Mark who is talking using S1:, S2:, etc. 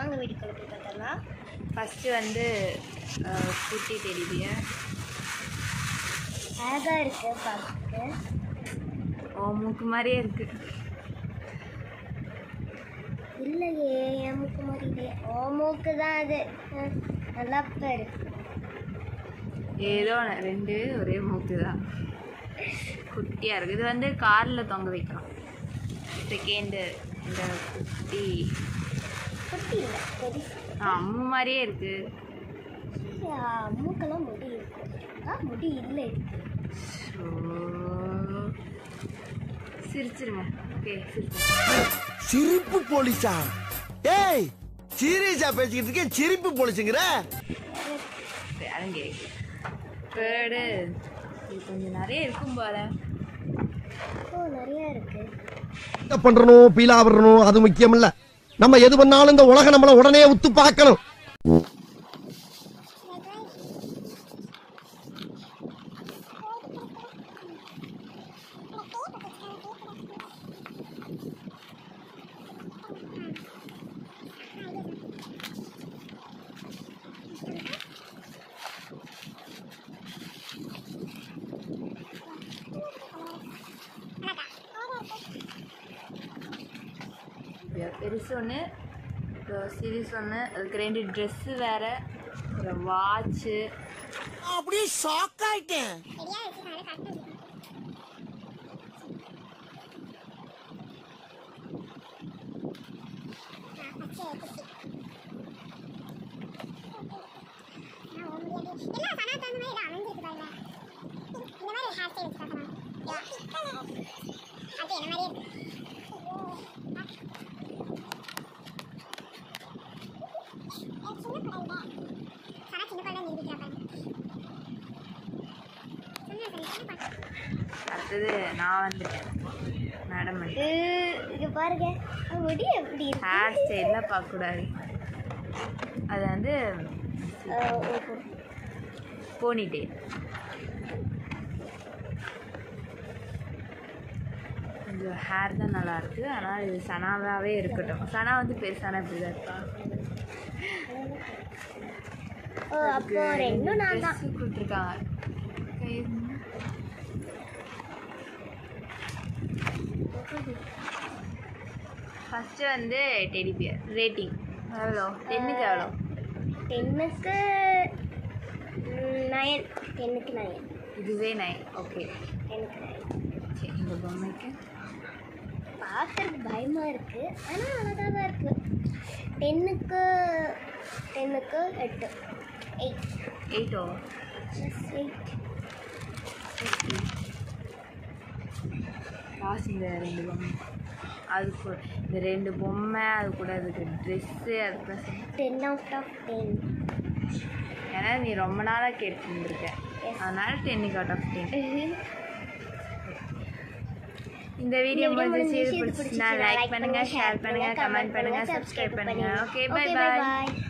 S1: வாங்க வீட்டுக்குள்ள போய் பார்த்தலாம்
S2: ஃபஸ்ட்டு வந்து அஹ், குட்டி டெடிபியர்
S1: அழகாக இருக்கு பார்க்க
S2: ஓ மூக்கு மாதிரியே இருக்கு
S1: இல்லையே என் மூக்கு மாதிரி இல்லையே ஓ மூக்கு தான் அது அஹ், நல்லா பாரு
S2: ஏதோ ஒண்ணு, ரெண்டு ஒரே மூக்கு தான் குட்டியாக இருக்குது இது வந்து காரில் தொங்க வைக்கலாம் செகண்டு இந்த குட்டி
S1: குட்டி இல்லை பெருசு
S2: ஆ, அம்மு மாதிரியே இருக்குது
S1: ஆ, மூக்கெல்லாம் முடி இருக்கு ஆ முடி இல்லை இருக்கு
S2: ஸோ சிரிச்சிருங்க ஓகே சிரிச்சிருங்க
S3: சிரிப்பு போலீஸா ஏய் சீரியஸா பேசிக்கிட்டு இருக்கேன் சிரிப்பு போலீஸுங்கிற
S2: அரங்கே பேர்டு இது கொஞ்சம் நிறைய இருக்கும் போல
S1: ஓ நிறைய இருக்கு
S3: என்ன பண்றணும் பீலா விடணும் அது முக்கியம் இல்ல நம்ம எது பண்ணாலும் இந்த உலகம் நம்மள உடனே உத்து பார்க்கணும்
S2: பெருசு ஒன்று சீரியஸ் ஒன்று அதுக்கு ரெண்டு ட்ரெஸ்ஸு வேறு ஒரு வாட்ச்சு
S3: அப்படியே ஷாக் ஆயிட்டேன்
S2: அடுத்தது நான் வந்துட்டேன் மேடம் வந்து
S1: இங்க பாருங்க அது முடி எப்படி இருக்கு
S2: ஹேர் ஸ்டைலில் பார்க்கக்கூடாது அது வந்து
S1: ஆ, ஓஹோ.
S2: போனிட்டே கொஞ்சம் ஹேர் தான் நல்லா இருக்கு ஆனால் இது சனாவாகவே இருக்கட்டும் சனா வந்து பெருசான இப்படி தான் இருக்கா
S1: ஓ அப்போ ரெண்டும் நான் தான்
S2: ட்ரெஸ்ஸு கொடுத்துருக்காங்க கை ஃபஸ்ட்டு வந்து டெடி பியர் ரேட்டிங் எவ்வளோ டென்னுக்கு எவ்வளோ
S1: டென்னுக்கு நயன் டென்னுக்கு நயன்
S2: இதுவே நைன் ஓகே
S1: டென்னுக்கு நயன்
S2: சரி இந்த பொம்மைக்கு
S1: பார்க்கறதுக்கு பயமாக இருக்குது ஆனால் அழகாக தான் இருக்குது டென்னுக்கு டென்னுக்கு எட்டு எயிட்
S2: எயிட்டோ
S1: எயிட்
S2: காசு இந்த ரெண்டு பொம்மை அது கூட இந்த ரெண்டு பொம்மை அது கூட அதுக்கு ட்ரெஸ்ஸு அது கூட சேர்ந்து
S1: டென் அவுட் ஆஃப் டென்
S2: ஏன்னா நீ ரொம்ப நாளாக கேட்டுருந்துருக்க அதனால டென்னுக்கு அவுட் ஆஃப் டென் இந்த வீடியோ
S1: இந்த video
S2: முடிஞ்சிச்சு இது
S1: முடிஞ்சிச்சு, இது
S2: பிடிச்சிருந்தா
S1: பிடிச்சிருந்தா
S2: லைக் பண்ணுங்க ஷேர் பண்ணுங்க கமெண்ட் பண்ணுங்க சப்ஸ்கிரைப் பண்ணுங்க ஓகே பை பாய்
S1: பாய்